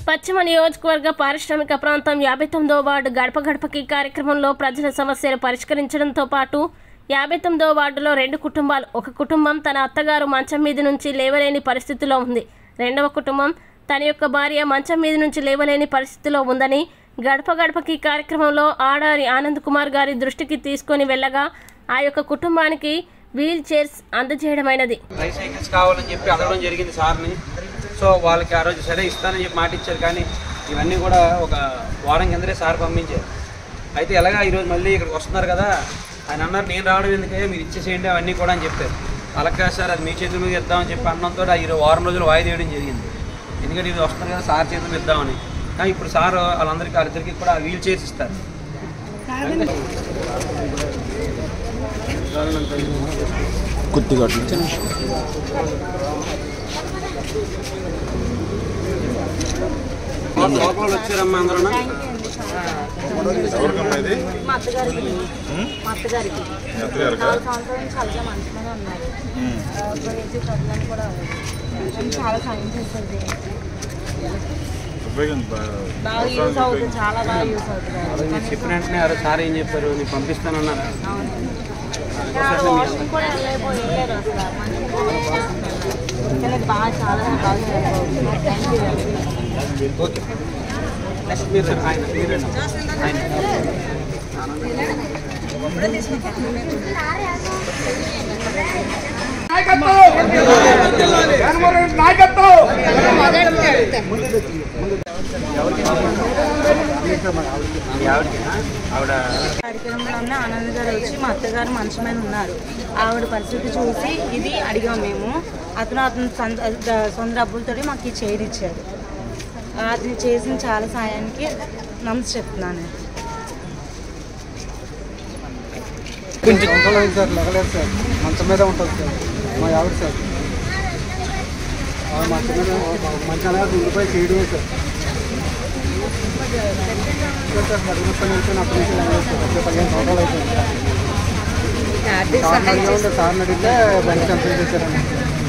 పశ్చిమ నియోజకవర్గ పారిశ్రామిక ప్రాంతం యాభై తొమ్మిదో వార్డు గడప గడపకి కార్యక్రమంలో ప్రజల సమస్యలు పరిష్కరించడంతో పాటు యాభై తొమ్మిదో వార్డులో రెండు కుటుంబాలు ఒక కుటుంబం తన అత్తగారు మంచం మీద నుంచి లేవలేని పరిస్థితిలో ఉంది రెండవ కుటుంబం తన యొక్క భార్య మంచం మీద నుంచి లేవలేని పరిస్థితిలో ఉందని గడప గడపకి కార్యక్రమంలో ఆడారి ఆనంద్ కుమార్ గారి దృష్టికి తీసుకొని వెళ్ళగా ఆ యొక్క కుటుంబానికి వీల్ చైర్స్ అందజేయడమైనది ట్రైసైకిల్స్ కావాలని చెప్పి అడగడం జరిగింది సార్ని సో వాళ్ళకి ఆ రోజు సరే ఇస్తానని చెప్పి మాట ఇచ్చారు కానీ ఇవన్నీ కూడా ఒక వారం కిందనే సార్ పంపించారు అయితే ఎలాగా ఈరోజు మళ్ళీ ఇక్కడికి వస్తున్నారు కదా ఆయన అన్నారు నేను రావడం ఎందుకే మీరు ఇచ్చేసేయండి అవన్నీ కూడా అని చెప్పారు అలా కాదు సార్ అది మీ చేతుల మీద ఇద్దామని చెప్పి అన్నంతో ఈరోజు వారం రోజులు వాయిదా వేయడం జరిగింది ఎందుకంటే ఇది వస్తున్నారు కదా సార్ చేతుల మీద ఇద్దామని కానీ ఇప్పుడు సార్ వాళ్ళందరికీ వాళ్ళిద్దరికి కూడా వీల్ చైర్స్ ఇస్తారు కొద్దిగా అటు నుంచి లోపల వచ్చారమ్మా అందరూ మా అత్తగారికి మా అత్తగారికి నాలుగు సంవత్సరాల నుంచి చాలా మంచిగానే ఉన్నారు గురించి ప్రజలను కూడా మేము చాలా సాయం చేస్తుంది బాగా యూజ్ అవుతుంది చాలా బాగా యూజ్ అవుతుంది నేను చెప్పిన వెంటనే ఆ రోజు సార్ ఏం చెప్పారు నీకు పంపిస్తానన్నారు వాషింగ్ కూడా వెళ్ళిపోయి వెళ్ళారు అసలు మంచిగా కానీ బాగా చాలా బాగా help అవుతుంది. Thank you. ఓకే నెక్స్ట్ మీరు సార్ ఆయన మీరేనా ఆయన మీ ఆవిడకేనా ఆవిడ కార్యక్రమంలోనే ఆనంద్ గారు వచ్చి మా అత్తగారు మంచం మీద ఉన్నారు ఆవిడ పరిస్థితి చూసి ఇది అడిగాం మేము అతను అతను సొంత సొంత డబ్బులతో మాకు ఈ చైర్ ఇచ్చారు అది చేసిన చాలా సాయానికి నమస్తే చెప్తున్నాను కొంచెం సంవత్సరాలు సార్ లెగలేదు సార్ మంచం మీద ఉంటుంది సార్ మా ఆవిడ సార్ ఆ మంచం మీద మంచం అనేది ఉండిపోయి చేయడమే సార్ ఇంకా సార్ మరి ముప్పై నిమిషాలు అప్పటి నుంచి లెగలేదు సార్ అప్పుడు పదిహేను సంవత్సరాలు అయిపోయింది సార్ని అడిగామంటే సార్ని అడిగితే బండి క్యాన్సిల్ చేశారండి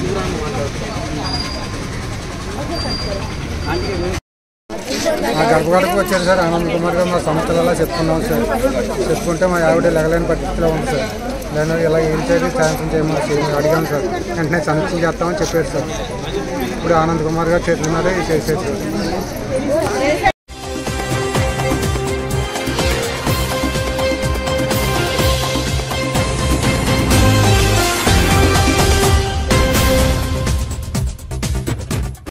మా గడప గడపకు వచ్చారు సార్ ఆనంద్ కుమార్ గారు మా సంస్థలలో చెప్పుకున్నాం సార్ చెప్పుకుంటే మా ఆవిడ లెగలేని పరిస్థితిలో ఉంది సార్ నేను ఇలా ఏం చేయాలి సాయంత్రం చేయమని చేయమని అడిగాను సార్ వెంటనే సమీక్ష చేస్తామని చెప్పారు సార్ ఇప్పుడు ఆనంద్ కుమార్ గారు చేతుల మీద చేసేది సార్